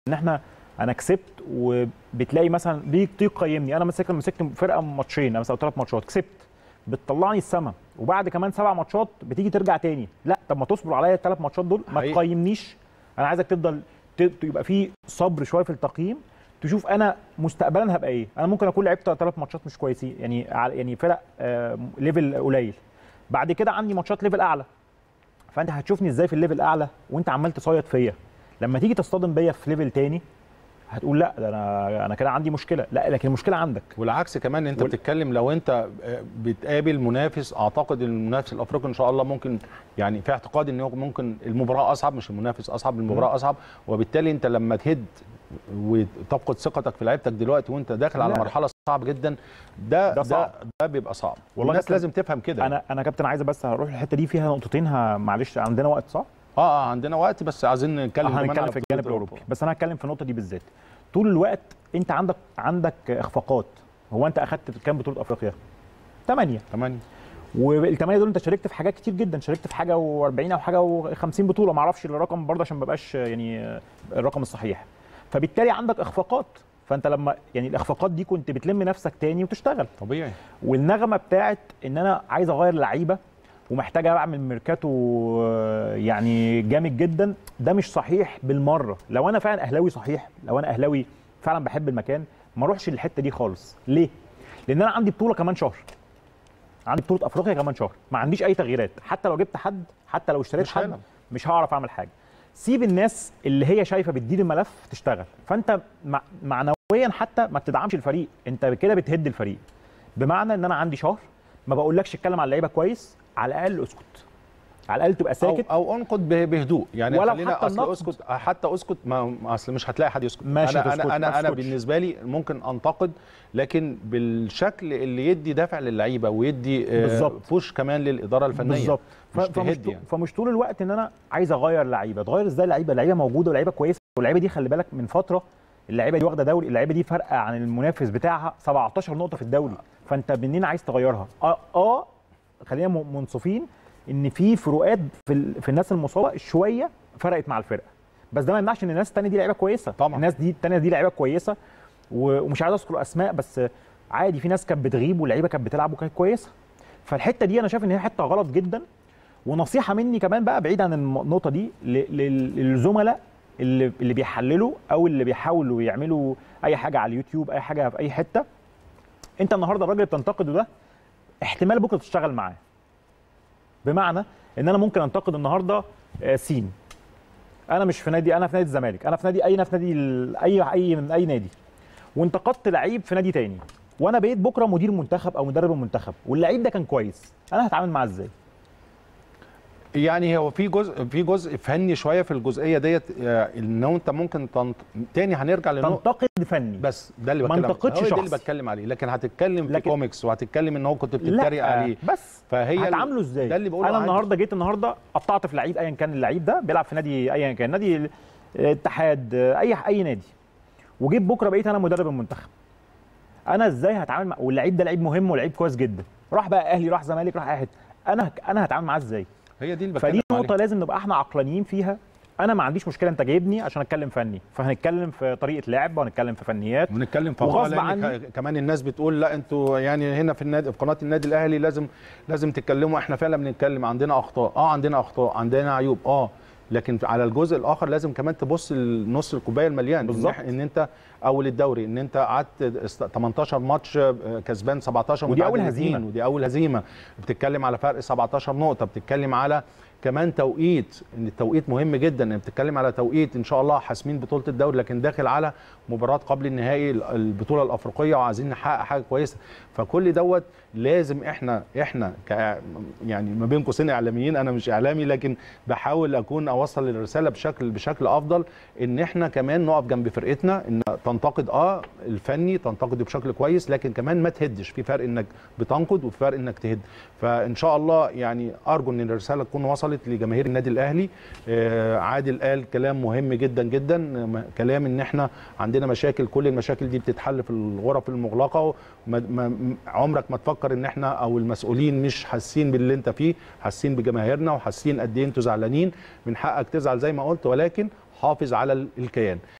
ان احنا انا كسبت وبتلاقي مثلا بيجي تقيمني انا مسكت مسكت فرقه ماتشين مثلا ثلاث ماتشات كسبت بتطلعني السما وبعد كمان سبع ماتشات بتيجي ترجع تاني لا طب ما تصبر عليا الثلاث ماتشات دول ما حقيقي. تقيمنيش انا عايزك تفضل ت- يبقى في صبر شويه في التقييم تشوف انا مستقبلا هبقى ايه انا ممكن اكون لعبت ثلاث ماتشات مش كويسين يعني على- يعني فرق آه، ليفل قليل بعد كده عندي ماتشات ليفل اعلى فانت هتشوفني ازاي في الليفل الاعلى وانت عمال تصيد فيا لما تيجي تصطدم بيا في ليفل تاني هتقول لا ده انا انا كده عندي مشكله لا لكن المشكله عندك والعكس كمان انت وال- بتتكلم لو انت بتقابل منافس اعتقد ان المنافس الافريقي ان شاء الله ممكن يعني في اعتقاد ان هو ممكن المباراه اصعب مش المنافس اصعب المباراه اصعب وبالتالي انت لما تهد وتفقد ثقتك في لعيبتك دلوقتي وانت داخل على لا. مرحله صعبه جدا ده ده ده صعب. ده بيبقى صعب والله والله الناس كابتن، لازم تفهم كده انا انا كابتن عايز بس هروح الحته دي فيها نقطتين ها- معلش عندنا وقت صح؟ اه اه عندنا وقت بس عايزين نتكلم آه، كمان هنتكلم على في بطولة الجانب أوروبا. الاوروبي بس انا هتكلم في النقطه دي بالذات طول الوقت انت عندك عندك اخفاقات هو انت اخدت كام بطوله افريقيا؟ ثمانيه تمانية والثمانيه دول انت شاركت في حاجات كتير جدا شاركت في حاجه و40 او حاجه و50 بطوله ما اعرفش الرقم برضه عشان ما بقاش يعني الرقم الصحيح فبالتالي عندك اخفاقات فانت لما يعني الاخفاقات دي كنت بتلم نفسك تاني وتشتغل طبيعي والنغمه بتاعت ان انا عايز اغير لعيبه ومحتاج اعمل ميركاتو آه، يعني جامد جدا ده مش صحيح بالمره لو انا فعلا اهلاوي صحيح لو انا اهلاوي فعلا بحب المكان ما اروحش للحته دي خالص ليه لان انا عندي بطوله كمان شهر عندي بطوله افريقيا كمان شهر ما عنديش اي تغييرات حتى لو جبت حد حتى لو اشتريت مش حد هيلعب. مش هعرف اعمل حاجه سيب الناس اللي هي شايفه بتدير الملف تشتغل فانت مع- معنويا حتى ما بتدعمش الفريق انت كده بتهد الفريق بمعنى ان انا عندي شهر ما بقولكش اتكلم على اللعيبه كويس على الاقل اسكت على الاقل تبقى ساكت او او انقد به- بهدوء يعني ولو خلينا حتى اصل النقد. اسكت حتى اسكت ما ما اصل مش هتلاقي حد يسكت ماشي انا هتسكت، انا ما انا, أنا تسكتش. بالنسبه لي ممكن انتقد لكن بالشكل اللي يدي دافع للعيبه ويدي آه، بالظبط. بوش كمان للاداره الفنيه بالظبط ف- مش فمش, تهد طو- يعني. فمش طول الوقت ان انا عايز اغير لعيبه تغير ازاي لعيبه لعيبه موجوده ولعيبه كويسه واللعيبه دي خلي بالك من فتره اللعيبه دي واخده دوري اللعيبه دي فارقه عن المنافس بتاعها 17 نقطه في الدوري فانت منين عايز تغيرها اه, آه خلينا م- منصفين ان في فروقات في, ال... في الناس المصابه شويه فرقت مع الفرقه بس ده ما يمنعش ان الناس الثانيه دي لعيبه كويسه طبعا. الناس دي الثانيه دي لعيبه كويسه و- ومش عايز اذكر اسماء بس عادي في ناس كانت بتغيب واللعيبه كانت بتلعب وكانت كويسه فالحته دي انا شايف ان هي حته غلط جدا ونصيحه مني كمان بقى بعيد عن النقطه دي ل- لل- للزملاء اللي اللي بيحللوا او اللي بيحاولوا يعملوا اي حاجه على اليوتيوب اي حاجه في اي حته انت النهارده الراجل اللي بتنتقده ده احتمال بكره تشتغل معاه بمعنى ان انا ممكن انتقد النهارده آه، سين انا مش في نادي انا في نادي الزمالك انا في نادي اي أنا في نادي ال- اي اي من اي نادي وانتقدت لعيب في نادي تاني وانا بقيت بكره مدير منتخب او مدرب المنتخب واللعيب ده كان كويس انا هتعامل معاه ازاي يعني هو في جزء في جزء فني شويه في الجزئيه ديت آه، ان انت ممكن تنط... تاني هنرجع للنقطه تنتقد فني بس ده اللي ما بتكلم انتقدش هو ده اللي شخص. بتكلم عليه لكن هتتكلم في لكن- كوميكس وهتتكلم ان هو كنت بتتريق عليه بس فهي ال- هتعامله ازاي ده اللي بقوله انا عادي. النهارده جيت النهارده قطعت في لعيب ايا كان اللعيب ده بيلعب في نادي ايا كان نادي ال- الاتحاد اي اي نادي وجيت بكره بقيت انا مدرب المنتخب انا ازاي هتعامل مع واللعيب ده لعيب مهم ولعيب كويس جدا راح بقى اهلي راح زمالك راح اي حته انا هك- انا هتعامل معاه ازاي هي دي اللي بتكلم فدي عليها. نقطه لازم نبقى احنا عقلانيين فيها انا ما عنديش مشكله انت جايبني عشان اتكلم فني فهنتكلم في طريقه لعب وهنتكلم في فنيات ونتكلم في وغصب أخطاء، لأن عني- ك- كمان الناس بتقول لا انتوا يعني هنا في النادي في قناه النادي الاهلي لازم لازم تتكلموا احنا فعلا بنتكلم عندنا اخطاء اه عندنا اخطاء عندنا عيوب اه لكن على الجزء الاخر لازم كمان تبص لنص الكوبايه المليان بالظبط. ان, إح- ان انت اول الدوري ان انت قعدت است- 18 ماتش آه، كسبان 17 ودي أول متعادل هزيمة. اتنين، ودي اول هزيمه بتتكلم على فرق 17 نقطه بتتكلم على كمان توقيت ان التوقيت مهم جدا ان بتتكلم على توقيت ان شاء الله حاسمين بطوله الدوري لكن داخل على مباراه قبل النهائي البطوله الافريقيه وعايزين نحقق حاجه كويسه فكل دوت لازم احنا احنا ك يعني ما بين قوسين اعلاميين انا مش اعلامي لكن بحاول اكون اوصل الرساله بشكل بشكل افضل ان احنا كمان نقف جنب فرقتنا ان تنتقد اه الفني تنتقده بشكل كويس لكن كمان ما تهدش في فرق انك بتنقد وفي فرق انك تهد فان شاء الله يعني ارجو ان الرساله تكون وصلت لجماهير النادي الاهلي آه عادل قال كلام مهم جدا جدا م- كلام ان احنا عندنا مشاكل كل المشاكل دي بتتحل في الغرف المغلقه وما- ما- عمرك ما تفكر ان احنا او المسؤولين مش حاسين باللي انت فيه حاسين بجماهيرنا وحاسين قد ايه انتوا زعلانين من حقك تزعل زي ما قلت ولكن حافظ على ال- الكيان